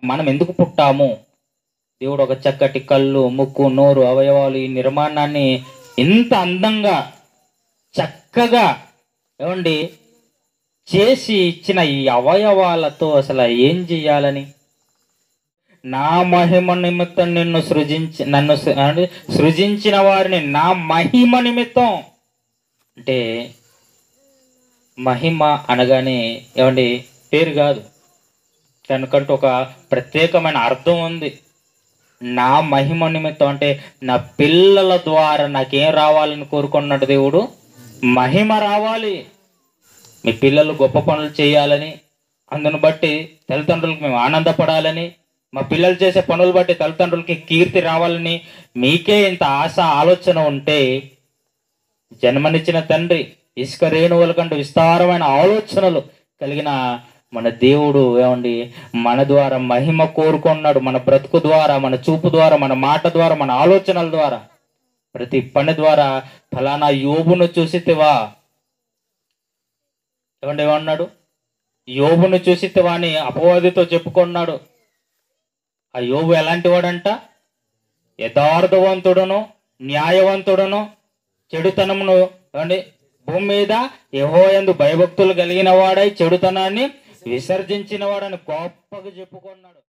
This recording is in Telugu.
మనం ఎందుకు పుట్టాము దేవుడు ఒక చక్కటి కళ్ళు ముక్కు నోరు అవయవాలు ఈ నిర్మాణాన్ని ఇంత అందంగా చక్కగా ఏమండి చేసి ఇచ్చిన ఈ అవయవాలతో అసలు ఏం చేయాలని నా మహిమ నిమిత్తం నిన్ను సృజించి నన్ను సృ- అంటే సృజించిన వారిని నా మహిమ నిమిత్తం అంటే మహిమ అనగానే ఏమండి పేరు కాదు దానికంటూ ఒక ప్రత్యేకమైన అర్థం ఉంది నా మహిమ నిమిత్తం అంటే నా పిల్లల ద్వారా నాకేం రావాలని కోరుకున్నాడు దేవుడు మహిమ రావాలి మీ పిల్లలు గొప్ప పనులు చేయాలని అందును బట్టి తల్లిదండ్రులకు మేము ఆనందపడాలని మా పిల్లలు చేసే పనులు బట్టి తల్లిదండ్రులకి కీర్తి రావాలని మీకే ఇంత ఆశ ఆలోచన ఉంటే జన్మనిచ్చిన తండ్రి ఇసుక రేణువుల కంటే విస్తారమైన ఆలోచనలు కలిగిన మన దేవుడు ఏమండి మన ద్వారా మహిమ కోరుకున్నాడు మన బ్రతుకు ద్వారా మన చూపు ద్వారా మన మాట ద్వారా మన ఆలోచనల ద్వారా ప్రతి పని ద్వారా ఫలానా యోబును చూసితివా ఏమండి ఏమన్నాడు యోబును చూసితివా అని అపవాదితో చెప్పుకున్నాడు ఆ యోబు ఎలాంటి వాడంట యథార్థవంతుడును న్యాయవంతుడును చెడుతనమును ఏమండి భూమి మీద యెహోవాయందు భయభక్తులు కలిగిన వాడై చెడుతనాన్ని విసర్జించిన వాడని గొప్పగా చెప్పుకున్నాడు